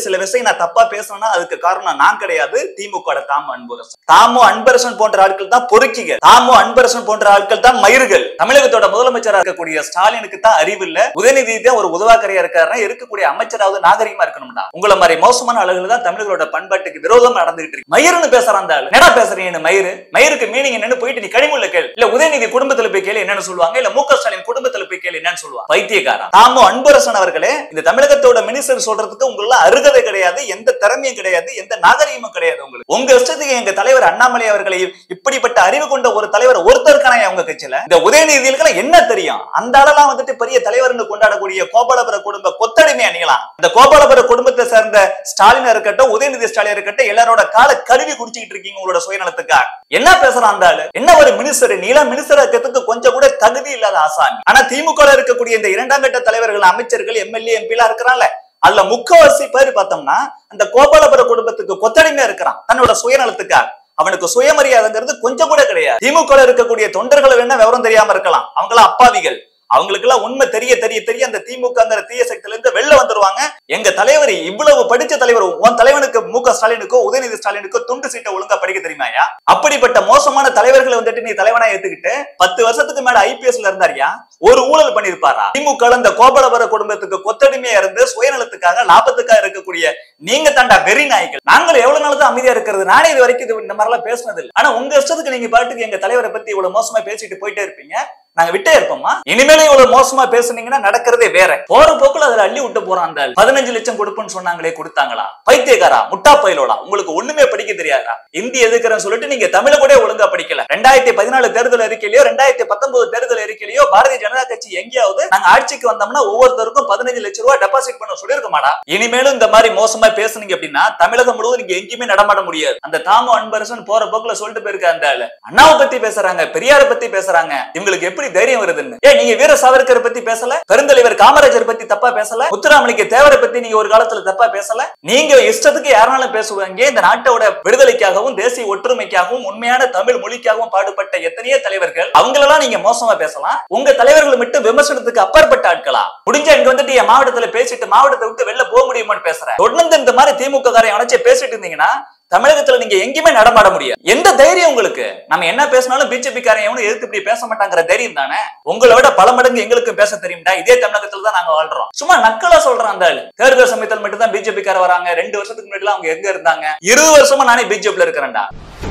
சில விஷயம் நான் தப்பா பேசணும்னா அதுக்கு காரணம் நான் கிடையாது திமுக தாமு அன்பரசன் தாமு அன்பரசன் போன்ற ஆட்கள் தான் பொறுக்கிகள் தாமு அன்பரசன் போன்ற ஆட்கள் தான் மயிர்கள் தமிழகத்தோட முதலமைச்சரா இருக்கக்கூடிய ஸ்டாலினுக்கு தான் அறிவு இல்ல உதயநிதி தான் ஒரு உதவாக்கரையா இருக்காருன்னா இருக்கக்கூடிய அமைச்சராவது நாகரிகமா இருக்கணும்டா உங்களை மாதிரி மோசமான ஆளுகள் தான் தமிழர்களோட பண்பாட்டுக்கு விரோதமா நடந்துகிட்டு இருக்கு மயிருன்னு பேசுறான் அந்த ஆளு என்னடா பேசுறீங்க மயிறு மயிருக்கு மீனிங் என்னன்னு போயிட்டு நீ கனிமுள்ள கேளு இல்ல உதயநிதி குடும்பத்துல போய் கேளு என்னன்னு சொல்லுவாங்க இல்ல மு க ஸ்டாலின் குடும்பத்துல போய் கேளு என்னன்னு சொல்லுவாங்க பைத்தியக்காரன் தாமு அன்பரசன் அவர்களே இந்த தமிழகத்தோட மினிஸ்டர் சொல்றதுக்கு உங்கள அருகதை கிடையாது எந்த திறமையும் கிடையாது எந்த நாகரிகமும் கிடையாது உங்களுக்கு உங்க இஷ்டத்துக்கு எங்க தலைவர் அண்ணாமலை அவர்களை இப்படிப்பட்ட அறிவு கொண்ட ஒரு தலைவர் ஒருத்தருக்கான உங்க கட்சியில இந்த உதயநிதிகளுக்கு என்ன தெரியும் அந்த ஆளெல்லாம் வந்துட்டு பெரிய தலைவர்னு கொண்டாடக்கூடிய கோபாலபுர குடும்ப கொத்தடிமை அணியலாம் இந்த கோபாலபுர குடும்பத்தை சேர்ந்த ஸ்டாலின் இருக்கட்டும் உதயநிதி ஸ்டாலின் இருக்கட்டும் எல்லாரோட கால கழுவி குடிச்சிட்டு இருக்கீங்க உங்களோட சுயநலத்துக்காக என்ன பேசுறான் அந்த ஆளு என்ன ஒரு மினிஸ்டர் நீலாம் மினிஸ்டர் இருக்கிறதுக்கு கொஞ்சம் கூட தகுதி இல்லாத ஆசாமி ஆனா திமுக ல இருக்கக்கூடிய இந்த இரண்டாம் கட்ட தலைவர்கள் அமைச்சர்கள் எம்எல்ஏ எம்பி எல்லாம் இருக்கிறான்ல அதுல முக்கவாசி பேர் பார்த்தோம்னா அந்த கோபாலபுர குடும்பத்துக்கு கொத்தடிமையா இருக்கிறான் தன்னோட சுயநலத்துக்காக அவனுக்கு சுயமரியாதைங்கிறது கொஞ்சம் கூட கிடையாது திமுக ல இருக்கக்கூடிய தொண்டர்கள் வேணா விவரம் தெரியாம இருக்கலாம் அவங்களாம் அப்பாவிகள் அவங்களுக்கு எல்லாம் உண்மை தெரிய தெரிய தெரிய அந்த திமுகங்கிற தீய சக்தியில இருந்து வெளில வந்துருவாங்க எங்க தலைவர் இவ்வளவு படிச்ச தலைவர் உன் தலைவனுக்கு மு க ஸ்டாலினுக்கோ உதயநிதி ஸ்டாலினுக்கோ துண்டு சீட்டை ஒழுங்கா படிக்க தெரியுமாயா அப்படிப்பட்ட மோசமான தலைவர்களை வந்துட்டு நீ தலைவனா ஏத்துக்கிட்டு பத்து வருஷத்துக்கு மேல ஐபிஎஸ்ல இருந்தாரியா ஒரு ஊழல் பண்ணிருப்பாரா திமுக ல இந்த கோபாலபுர குடும்பத்துக்கு கொத்தடிமையா இருந்து சுயநலத்துக்காக லாபத்துக்காக இருக்கக்கூடிய நீங்க தாண்டா வெறி நாய்கள் நாங்கள் எவ்வளவு நாள் தான் அமைதியா இருக்கிறது நானே இது வரைக்கும் இது இந்த மாதிரி எல்லாம் பேசினது இல்லை ஆனா உங்க இஷ்டத்துக்கு நீங்க பாட்டுக்கு எங்க தலைவரை பத்தி இவ்வளவு மோசமா பேசிட்டு போயிட்டே இருப்பீங்க நாங்க விட்டே இருப்போமா இனிமேலும் இவ்வளவு மோசமா பேசுனீங்கன்னா நடக்கிறதே வேற போற போக்குல அதுல அள்ளி விட்டு போறான் அந்த ஆள். பதினஞ்சு லட்சம் கொடுப்புன்னு சொன்னாங்களே கொடுத்தாங்களா பைத்தியக்காரா முட்டா பயிலோடா உங்களுக்கு ஒண்ணுமே படிக்க தெரியாதா இந்தி எதுக்குறேன்னு சொல்லிட்டு நீங்க தமிழ கூட ஒழுங்கா படிக்கல ரெண்டாயிரத்தி பதினாலு தேர்தல் அறிக்கையிலயோ ரெண்டாயிரத்தி பத்தொன்பது தேர்தல் அறிக்கையிலயோ பாரதிய ஜனதா கட்சி எங்கேயாவது நாங்க ஆட்சிக்கு வந்தோம்னா ஒவ்வொருத்தருக்கும் பதினஞ்சு லட்சம் ரூபாய் டெபாசிட் பண்ண சொல்லிருக்க மாடா இனிமேலும் இந்த மாதிரி மோசமா பேசுனீங்க அப்படின்னா தமிழகம் முழுவதும் நீங்க எங்கேயுமே நடமாட முடியாது அந்த தாமு அன்பரசன் போற போக்குல சொல்லிட்டு போயிருக்க அந்த ஆளு அண்ணாவை பத்தி பேசுறாங்க பெரியாரை பத்தி பேசுறாங்க இவங்களுக்கு எப்படி தைரியம் வருதுன்னு ஏ நீங்க வீர சாவர்கர் பத்தி பேசல பெருந்தலைவர் காமராஜர் பத்தி தப்பா பேசல முத்துராமலிங்க தேவரை பத்தி நீங்க ஒரு காலத்துல தப்பா பேசல நீங்க இஷ்டத்துக்கு யாருனாலும் பேசுவாங்க இந்த நாட்டோட விடுதலைக்காகவும் தேசிய ஒற்றுமைக்காகவும் உண்மையான தமிழ் மொழிக்காகவும் பாடுபட்ட எத்தனையோ தலைவர்கள் அவங்களெல்லாம் நீங்க மோசமா பேசலாம் உங்க தலைவர்கள் மட்டும் விமர்சனத்துக்கு அப்பாற்பட்ட ஆட்களா முடிஞ்ச இங்க வந்துட்டு என் மாவட்டத்துல பேசிட்டு மாவட்டத்தை விட்டு வெளில போக முடியுமான்னு பேசுறேன் தொடர்ந்து இந்த மாதிரி திமுக காரை அணைச்சு பேசிட்டு இருந்தீங்கன்னா தமிழகத்துல நீங்க எங்கேயுமே நடமாட முடியாது எந்த தைரியம் உங்களுக்கு நம்ம என்ன பேசினாலும் பிஜேபி காரன் எவனும் எதிர்த்து இப்படி பேச மாட்டாங்கிற தைரியம் தானே உங்களை விட பல மடங்கு எங்களுக்கு பேச தெரியும்டா இதே தமிழகத்துல தான் நாங்க வாழ்றோம் சும்மா நக்கலா சொல்றான் அந்த ஆளு தேர்தல் சமயத்தில் மட்டும் தான் பிஜேபி கார வராங்க ரெண்டு வருஷத்துக்கு முன்னாடி அவங்க எங்க இருந்தாங்க இருபது வருஷமா நானே பிஜேபில இருக்கிறேன்டா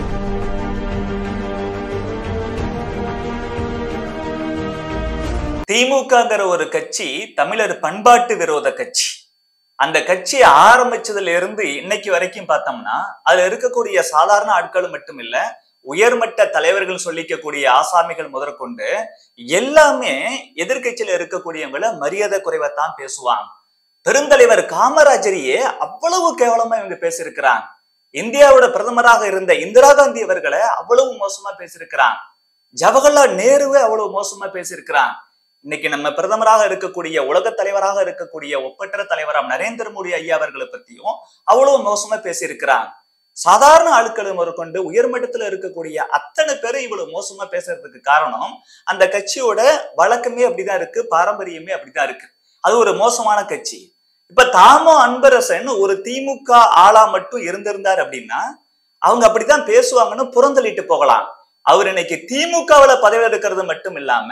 திமுகங்கிற ஒரு கட்சி தமிழர் பண்பாட்டு விரோத கட்சி அந்த கட்சி ஆரம்பிச்சதுல இருந்து இன்னைக்கு வரைக்கும் பார்த்தோம்னா அதுல இருக்கக்கூடிய சாதாரண ஆட்கள் மட்டும் இல்ல உயர்மட்ட தலைவர்கள் சொல்லிக்கக்கூடிய ஆசாமிகள் முதற்கொண்டு எல்லாமே எதிர்க்கட்சியில இருக்கக்கூடியவங்கள மரியாதை குறைவைத்தான் பேசுவாங்க பெருந்தலைவர் காமராஜரையே அவ்வளவு கேவலமா இவங்க பேசியிருக்கிறாங்க இந்தியாவோட பிரதமராக இருந்த இந்திரா காந்தி அவர்களை அவ்வளவு மோசமா பேசியிருக்கிறாங்க ஜவஹர்லால் நேருவே அவ்வளவு மோசமா பேசியிருக்கிறாங்க இன்னைக்கு நம்ம பிரதமராக இருக்கக்கூடிய உலக தலைவராக இருக்கக்கூடிய ஒப்பற்ற தலைவராம் நரேந்திர மோடி ஐயா அவர்களை பத்தியும் அவ்வளவு மோசமா பேசியிருக்கிறாங்க சாதாரண ஆட்களை முதற்கொண்டு உயர்மட்டத்துல இருக்கக்கூடிய அத்தனை பேரும் இவ்வளவு மோசமா பேசுறதுக்கு காரணம் அந்த கட்சியோட வழக்கமே அப்படிதான் இருக்கு பாரம்பரியமே அப்படிதான் இருக்கு அது ஒரு மோசமான கட்சி இப்ப தாமோ அன்பரசன் ஒரு திமுக ஆளா மட்டும் இருந்திருந்தார் அப்படின்னா அவங்க அப்படித்தான் பேசுவாங்கன்னு புறந்தள்ளிட்டு போகலாம் அவர் இன்னைக்கு திமுகவுல பதவி இருக்கிறது மட்டும் இல்லாம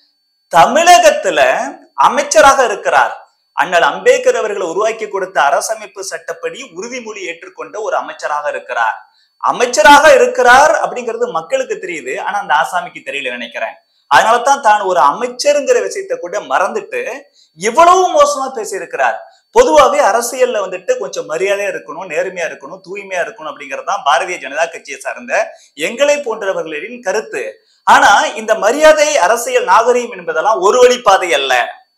தமிழகத்துல அமைச்சராக இருக்கிறார் அண்ணல் அம்பேத்கர் அவர்கள் உருவாக்கி கொடுத்த அரசமைப்பு சட்டப்படி உறுதிமொழி ஏற்றுக்கொண்ட ஒரு அமைச்சராக இருக்கிறார் அமைச்சராக இருக்கிறார் அப்படிங்கிறது மக்களுக்கு தெரியுது ஆனா அந்த ஆசாமிக்கு தெரியல நினைக்கிறேன் அதனாலதான் தான் ஒரு அமைச்சருங்கிற விஷயத்த கூட மறந்துட்டு இவ்வளவு மோசமா பேசியிருக்கிறார் பொதுவாவே அரசியல்ல வந்துட்டு கொஞ்சம் மரியாதையா இருக்கணும் நேர்மையா இருக்கணும் தூய்மையா இருக்கணும் அப்படிங்கறதுதான் பாரதிய ஜனதா கட்சியை சார்ந்த எங்களை போன்றவர்களின் கருத்து ஆனா இந்த மரியாதை அரசியல் நாகரீகம் என்பதெல்லாம் ஒரு வழிப்பாதை அல்ல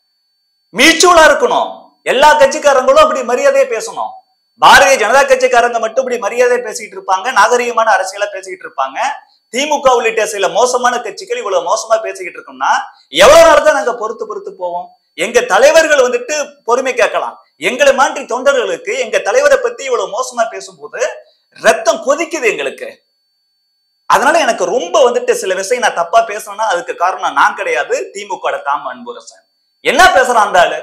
மீச்சூலா இருக்கணும் எல்லா கட்சிக்காரங்களும் அப்படி மரியாதையா பேசணும் பாரதிய ஜனதா கட்சிக்காரங்க மட்டும் இப்படி மரியாதை பேசிட்டு இருப்பாங்க நாகரீகமான அரசியலா பேசிக்கிட்டு இருப்பாங்க திமுக உள்ளிட்ட சில மோசமான கட்சிகள் இவ்வளவு மோசமா பேசிக்கிட்டு இருக்கோம்னா எவ்வளவு நாள் தான் நாங்க பொறுத்து பொறுத்து போவோம் எங்க தலைவர்கள் வந்துட்டு பொறுமை கேட்கலாம் எங்களை மாற்றி தொண்டர்களுக்கு எங்க தலைவரை பத்தி இவ்வளவு மோசமா பேசும்போது ரத்தம் கொதிக்குது எங்களுக்கு அதனால எனக்கு ரொம்ப வந்துட்டு சில விஷயம் நான் தப்பா பேசணும்னா அதுக்கு காரணம் நான் கிடையாது திமுக தாம அன்புரசன் என்ன பேசுறான் அந்த ஆளு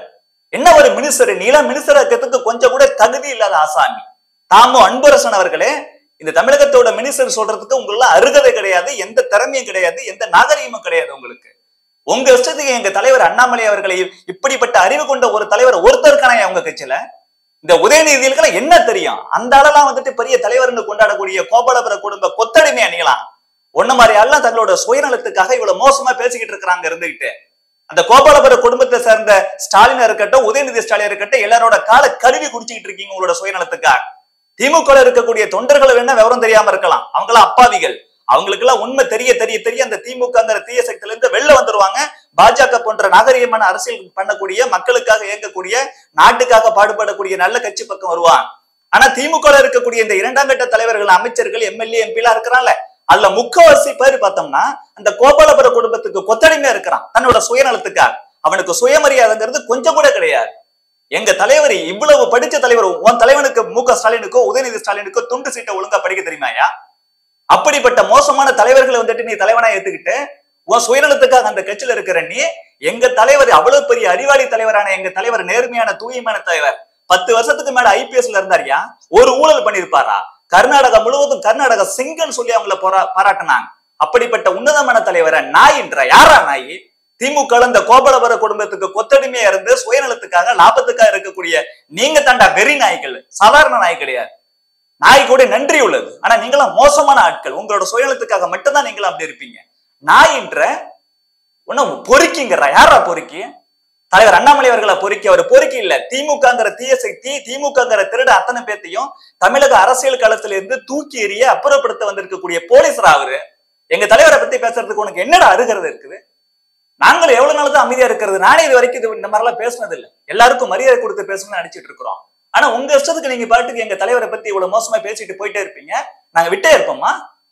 என்ன ஒரு மினிஸ்டர் நீலாம் மினிஸ்டர் இருக்கிறதுக்கு கொஞ்சம் கூட தகுதி இல்லாத ஆசாமி தாமோ அன்பரசன் அவர்களே இந்த தமிழகத்தோட மினிஸ்டர் சொல்றதுக்கு உங்களுக்கு அருகதை கிடையாது எந்த திறமையும் கிடையாது எந்த நாகரிகமும் கிடையாது உங்களுக்கு உங்க இஷ்டத்துக்கு எங்க தலைவர் அண்ணாமலை அவர்களை இப்படிப்பட்ட அறிவு கொண்ட ஒரு தலைவர் ஒருத்தருக்கான உங்க கட்சியில இந்த உதயநிதிகளுக்கு என்ன தெரியும் அந்த ஆளெல்லாம் வந்துட்டு பெரிய தலைவர்னு கொண்டாடக்கூடிய கோபாலபுர குடும்ப கொத்தடிமை அணிகலாம் ஒன்ன மாதிரி எல்லாம் தங்களோட சுயநலத்துக்காக இவ்வளவு மோசமா பேசிக்கிட்டு இருக்கிறாங்க இருந்துகிட்டு அந்த கோபாலபுர குடும்பத்தை சேர்ந்த ஸ்டாலின் இருக்கட்டும் உதயநிதி ஸ்டாலின் இருக்கட்டும் எல்லாரோட கால கழுவி குடிச்சுக்கிட்டு இருக்கீங்க உங்களோட சுயநலத்துக்காக திமுக இருக்கக்கூடிய தொண்டர்கள் வேணா விவரம் தெரியாம இருக்கலாம் அவங்களாம் அப்பாவிகள் அவங்களுக்கு எல்லாம் உண்மை தெரிய தெரிய தெரிய அந்த திமுகங்கிற தீய சக்தியில இருந்து வெளில வந்துருவாங்க பாஜக போன்ற நாகரிகமான அரசியல் பண்ணக்கூடிய மக்களுக்காக இயங்கக்கூடிய நாட்டுக்காக பாடுபடக்கூடிய நல்ல கட்சி பக்கம் வருவான் ஆனா திமுக இருக்கக்கூடிய இந்த இரண்டாம் கட்ட தலைவர்கள் அமைச்சர்கள் எம்எல்ஏ எம்பி எல்லாம் இருக்கிறான்ல அதுல முக்கவாசி பேர் பார்த்தோம்னா அந்த கோபாலபுர குடும்பத்துக்கு கொத்தடிமையா இருக்கிறான் தன்னோட சுயநலத்துக்காக அவனுக்கு சுயமரியாதைங்கிறது கொஞ்சம் கூட கிடையாது எங்க தலைவர் இவ்வளவு படிச்ச தலைவர் உன் தலைவனுக்கு மு க ஸ்டாலினுக்கோ உதயநிதி ஸ்டாலினுக்கோ துண்டு சீட்டை ஒழுங்கா படிக்க தெரியுமாயா அப்படிப்பட்ட மோசமான தலைவர்களை வந்துட்டு நீ தலைவனா ஏத்துக்கிட்டு உன் சுயநலத்துக்காக அந்த கட்சியில இருக்கிற நீ எங்க தலைவர் அவ்வளவு பெரிய அறிவாளி தலைவரான எங்க தலைவர் நேர்மையான தூய்மையான தலைவர் பத்து வருஷத்துக்கு மேல ஐபிஎஸ்ல இருந்தாரியா ஒரு ஊழல் பண்ணிருப்பாரா கர்நாடகா முழுவதும் கர்நாடகா சிங்கன்னு சொல்லி அவங்கள பாராட்டினாங்க அப்படிப்பட்ட உன்னதமான தலைவரை நாயின்ற யாரா நாய் திமுக இந்த கோபாலபுர குடும்பத்துக்கு கொத்தடிமையா இருந்து சுயநலத்துக்காக லாபத்துக்காக இருக்கக்கூடிய நீங்க தாண்டா வெறி நாய்கள் சாதாரண நாய் கிடையாது நாய் கூட நன்றி உள்ளது ஆனா நீங்களாம் மோசமான ஆட்கள் உங்களோட சுயநலத்துக்காக மட்டும்தான் நீங்களும் அப்படி இருப்பீங்க நாயின்ற ஒன்னும் பொறுக்கிங்கிறா யாரா பொறுக்கி தலைவர் அண்ணாமலை அவர்களை பொறுக்கி அவர் பொறுக்கி இல்ல திமுகங்கிற தீய சக்தி திமுகங்கிற திருட அத்தனை பேத்தையும் தமிழக அரசியல் களத்துல இருந்து தூக்கி எறிய அப்புறப்படுத்த வந்திருக்கக்கூடிய போலீஸ்ரா அவரு எங்க தலைவரை பத்தி பேசுறதுக்கு உனக்கு என்னடா அருகிறது இருக்குது நாங்கள் எவ்வளவு நாள் தான் அமைதியா இருக்கிறது நானே இது வரைக்கும் இது இந்த மாதிரிலாம் பேசுனது இல்லை எல்லாருக்கும் மரியாதை கொடுத்து பேசணும்னு நினைச்சிட்டு இருக்கிறோம் ஆனா உங்க இஷ்டத்துக்கு நீங்க பாட்டுக்கு எங்க தலைவரை பத்தி இவ்வளவு மோசமா பேசிட்டு போயிட்டே இருப்பீங்க நாங்க விட்டே இருப்போமா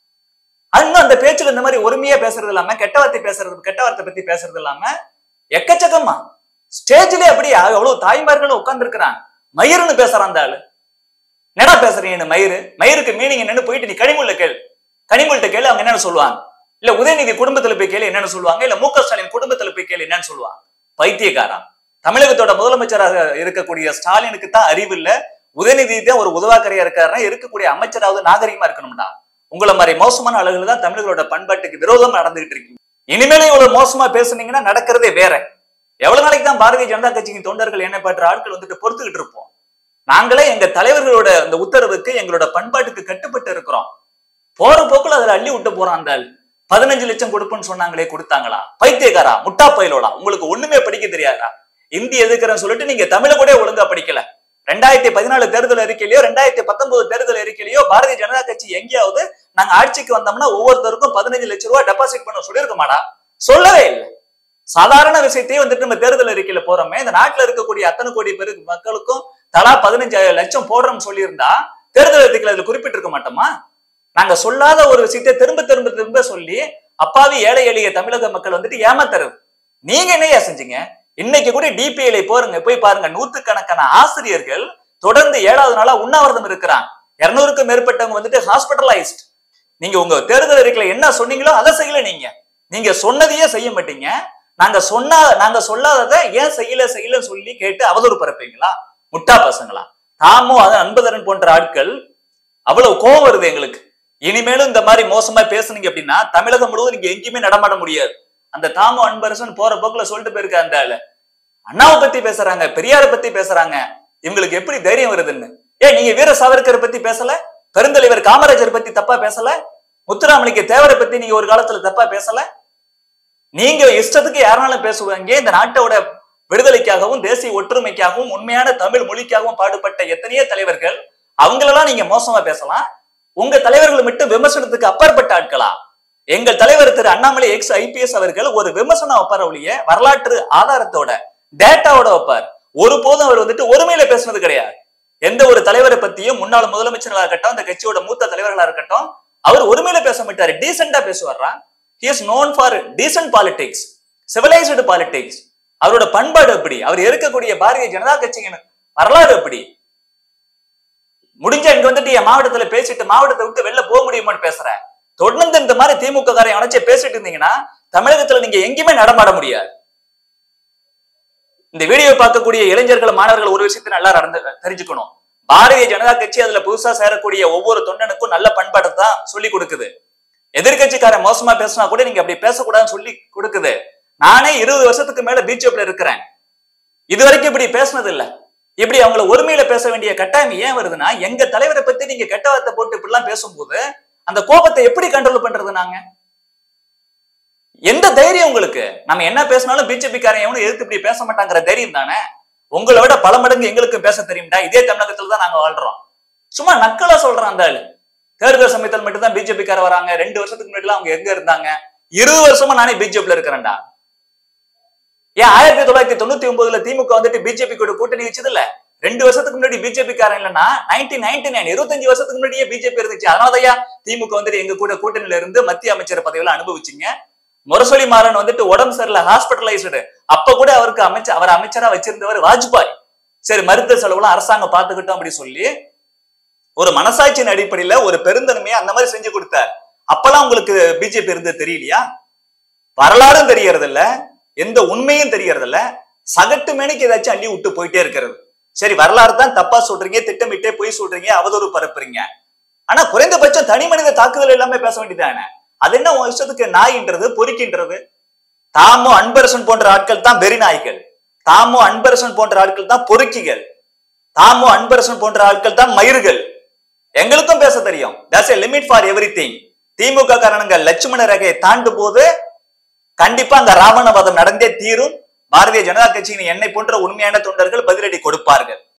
இன்னும் அந்த பேச்சுல இந்த மாதிரி ஒருமையா பேசுறது இல்லாம கெட்ட வார்த்தை பேசுறது கெட்ட வார்த்தை பத்தி பேசுறது இல்லாம எக்கச்சக்கமா ஸ்டேஜ்லயே அப்படியே எவ்வளவு தாய்மார்களும் உட்கார்ந்து இருக்கிறாங்க மயிருன்னு பேசுறான் அந்த ஆளு என்னடா பேசுறீங்க மயிறு மயிருக்கு மீனிங் என்னன்னு போயிட்டு நீ கனிமுள்ள கேளு கனிமுள்கிட்ட கேளு அவங்க என்னன்னு சொல்லுவாங்க இல்ல உதயநிதி குடும்பத்துல போய் கேளு என்னன்னு சொல்லுவாங்க இல்ல மு க ஸ்டாலின் குடும்பத்துல போய் கேளு என்னன்னு சொல்லுவாங்க பைத்தியக்காரா தமிழகத்தோட முதலமைச்சராக இருக்கக்கூடிய ஸ்டாலினுக்கு தான் அறிவு இல்ல உதயநிதி தான் ஒரு உதவாக்கரையா இருக்காருன்னா இருக்கக்கூடிய அமைச்சராவது நாகரிகமா இருக்கணும்டா உங்களை மாதிரி மோசமான அழகுல தான் தமிழர்களோட பண்பாட்டுக்கு விரோதம் நடந்துகிட்டு இருக்கீங்க இனிமேலும் இவ்வளவு மோசமா பேசுனீங்கன்னா நடக்கிறதே வேற எவ்வளவு நாளைக்கு தான் பாரதிய ஜனதா கட்சியின் தொண்டர்கள் என்ன பண்ற ஆட்கள் வந்துட்டு பொறுத்துக்கிட்டு இருப்போம் நாங்களே எங்க தலைவர்களோட அந்த உத்தரவுக்கு எங்களோட பண்பாட்டுக்கு கட்டுப்பட்டு இருக்கிறோம் போற போக்குல அதுல அள்ளி விட்டு போறான் அந்த ஆள் பதினஞ்சு லட்சம் கொடுப்புன்னு சொன்னாங்களே கொடுத்தாங்களா பைத்தியக்காரா முட்டா பயிலோடா உங்களுக்கு ஒண்ணுமே படிக்க தெரியாதா இந்தி எதுக்குறேன்னு சொல்லிட்டு நீங்க தமிழ கூட ஒழுங்கா படிக்கல ரெண்டாயிரத்தி பதினாலு தேர்தல் அறிக்கையிலயோ ரெண்டாயிரத்தி பத்தொன்பது தேர்தல் அறிக்கையிலயோ பாரதிய ஜனதா கட்சி எங்கேயாவது நாங்க ஆட்சிக்கு வந்தோம்னா ஒவ்வொருத்தருக்கும் பதினஞ்சு லட்சம் ரூபாய் டெபாசிட் பண்ண சொல்லியிருக்க மாடா சொல்லவே இல்லை சாதாரண விஷயத்தையும் வந்துட்டு நம்ம தேர்தல் அறிக்கையில போறோமே இந்த நாட்டுல இருக்கக்கூடிய அத்தனை கோடி பேருக்கு மக்களுக்கும் தலா பதினஞ்சு லட்சம் போடுறோம்னு சொல்லியிருந்தா தேர்தல் அறிக்கையில அதுல குறிப்பிட்டிருக்க மாட்டோமா நாங்க சொல்லாத ஒரு விஷயத்தை திரும்ப திரும்ப திரும்ப சொல்லி அப்பாவி ஏழை எளிய தமிழக மக்கள் வந்துட்டு ஏமாத்துறது நீங்க என்னையா செஞ்சீங்க இன்னைக்கு கூட டிபிஐல போருங்க போய் பாருங்க நூத்துக்கணக்கான ஆசிரியர்கள் தொடர்ந்து ஏழாவது நாளா உண்ணாவிரதம் இருக்கிறாங்க இருநூறுக்கும் மேற்பட்டவங்க வந்துட்டு ஹாஸ்பிட்டலைஸ்ட் நீங்க உங்க தேர்தல் அறிக்கையில என்ன சொன்னீங்களோ அதை செய்யல நீங்க நீங்க சொன்னதையே செய்ய மாட்டீங்க நாங்க சொன்னா நாங்க சொல்லாததை ஏன் செய்யல செய்யலன்னு சொல்லி கேட்டு அவதூறு பரப்பீங்களா முட்டா பசங்களா தாமோ அது அன்பதரன் போன்ற ஆட்கள் அவ்வளவு கோபம் வருது எங்களுக்கு இனிமேலும் இந்த மாதிரி மோசமா பேசுனீங்க அப்படின்னா தமிழகம் முழுவதும் நீங்க எங்கேயுமே நடமாட முடியாது அந்த தாமோ அன்பரசன் போற போக்குல சொல்லிட்டு போயிருக்க அந்த ஆளு அண்ணாவை பத்தி பேசுறாங்க பெரியாரை பத்தி பேசுறாங்க இவங்களுக்கு எப்படி தைரியம் வருதுன்னு ஏ நீங்க வீர சாவர்கரை பத்தி பேசல பெருந்தலைவர் காமராஜர் பத்தி தப்பா பேசல முத்துராமலிங்க தேவரை பத்தி நீங்க ஒரு காலத்துல தப்பா பேசல நீங்க இஷ்டத்துக்கு யாருனாலும் பேசுவாங்க இந்த நாட்டோட விடுதலைக்காகவும் தேசிய ஒற்றுமைக்காகவும் உண்மையான தமிழ் மொழிக்காகவும் பாடுபட்ட எத்தனையோ தலைவர்கள் அவங்களெல்லாம் நீங்க மோசமா பேசலாம் உங்க தலைவர்கள் மட்டும் விமர்சனத்துக்கு அப்பாற்பட்ட ஆட்களா எங்கள் தலைவர் திரு அண்ணாமலை எக்ஸ் ஐபிஎஸ் அவர்கள் ஒரு விமர்சனம் வைப்பார் ஒழிய வரலாற்று ஆதாரத்தோட டேட்டாவோட வைப்பார் ஒருபோதும் அவர் வந்துட்டு ஒருமையில பேசுனது கிடையாது எந்த ஒரு தலைவரை பத்தியும் முன்னாள் முதலமைச்சர்களா இருக்கட்டும் அந்த கட்சியோட மூத்த தலைவர்களா இருக்கட்டும் அவர் ஒருமையில பேச மாட்டாரு டீசெண்டா பேசுவாரா he is known for decent politics civilised politics அவரோட பண்பாடு எப்படி அவர் இருக்கக்கூடிய பாரதிய ஜனதா கட்சியின் வரலாறு எப்படி முடிஞ்ச இங்க வந்துட்டு என் மாவட்டத்துல பேசிட்டு மாவட்டத்தை விட்டு வெளில போக முடியுமான்னு பேசுற தொடர்ந்து இந்த மாதிரி திமுக காரை அணைச்சு பேசிட்டு இருந்தீங்கன்னா தமிழகத்துல நீங்க எங்கேயுமே நடமாட முடியாது இந்த வீடியோ பார்க்கக்கூடிய இளைஞர்கள் மாணவர்கள் ஒரு விஷயத்தை நல்லா நடந்து தெரிஞ்சுக்கணும் பாரதிய ஜனதா கட்சி அதுல புதுசா சேரக்கூடிய ஒவ்வொரு தொண்டனுக்கும் நல்ல பண்பாட்டை தான் சொல்லி கொடுக்குது எதிர்கட்சிக்காரன் மோசமா பேசினா கூட நீங்க அப்படி பேசக்கூடாதுன்னு சொல்லி கொடுக்குது நானே இருபது வருஷத்துக்கு மேல பிஜேபியில இருக்கிறேன் இது வரைக்கும் இப்படி பேசினது இல்ல இப்படி அவங்கள ஒருமையில பேச வேண்டிய கட்டாயம் ஏன் வருதுன்னா எங்க தலைவரை பத்தி நீங்க கெட்ட வார்த்தை போட்டு இப்படிலாம் பேசும்போது அந்த கோபத்தை எப்படி கண்ட்ரோல் பண்றது நாங்க எந்த தைரியம் உங்களுக்கு நம்ம என்ன பேசினாலும் பிஜேபி காரன் எவனும் எதிர்த்து இப்படி பேச மாட்டாங்கிற தைரியம் தானே உங்களை விட பல மடங்கு எங்களுக்கும் பேச தெரியும்டா இதே தமிழகத்துல தான் நாங்க வாழ்றோம் சும்மா நக்கலா சொல்றான் அந்த ஆளு தேர்தல் சமயத்தில் மட்டும் தான் பிஜேபி கார வராங்க ரெண்டு வருஷத்துக்கு முன்னாடி அவங்க எங்க இருந்தாங்க இருபது வருஷமா நானே பிஜேபில இருக்கிறேன்டா ஏன் ஆயிரத்தி தொள்ளாயிரத்தி தொண்ணூத்தி ஒன்பதுல திமுக வந்துட்டு பிஜேபி கூட கூட்டணி வச்சது இல்ல ரெண்டு வருஷத்துக்கு முன்னாடி பிஜேபி காரன் இல்லைன்னா நைன்டீன் நைன்டி நைன் இருபத்தஞ்சு வருஷத்துக்கு முன்னாடியே பிஜேபி இருந்துச்சு அதனாலதான் திமுக வந்துட்டு எங்க கூட கூட்டணியில இருந்து மத்திய அமைச்சர் பதவியெல்லாம் அனுபவிச்சிங்க முரசொலி மாறன் வந்துட்டு உடம்பு சரியில்லை ஹாஸ்பிட்டலைஸ்டு அப்ப கூட அவருக்கு அமைச்சர் அவர் அமைச்சரா வச்சிருந்தவர் வாஜ்பாய் சரி மருத்துவ செலவுலாம் அரசாங்கம் பார்த்துக்கிட்டோம் அப்படி சொல்லி ஒரு மனசாட்சியின் அடிப்படையில ஒரு பெருந்தன்மையை அந்த மாதிரி செஞ்சு கொடுத்தார் அப்பெல்லாம் உங்களுக்கு பிஜேபி இருந்தது தெரியலையா வரலாறும் தெரியறது இல்ல எந்த உண்மையும் தெரியறது இல்ல சகட்டு மேனிக்கு ஏதாச்சும் அள்ளி விட்டு போயிட்டே இருக்கிறது சரி வரலாறு தான் தப்பா சொல்றீங்க திட்டமிட்டே போய் சொல்றீங்க அவதூறு பரப்புறீங்க ஆனா குறைந்தபட்சம் தனி மனித தாக்குதல் எல்லாமே பேச வேண்டியதானே அது என்ன உன் இஷ்டத்துக்கு நாயின்றது பொறுக்கின்றது தாமோ அன்பரசன் போன்ற ஆட்கள் தான் வெறி நாய்கள் தாமோ அன்பரசன் போன்ற ஆட்கள் தான் பொறுக்கிகள் தாமோ அன்பரசன் போன்ற ஆட்கள் தான் மயிர்கள் எங்களுக்கும் பேச தெரியும் that's a limit for everything DMK காரணங்க லட்சுமண ரகையை தாண்டும் போது கண்டிப்பா அங்க ராவணவதம் நடந்தே தீரும் பாரதிய ஜனதா கட்சியின் என்னை போன்ற உண்மையான தொண்டர்கள் பதிலடி கொடுப்பார்கள்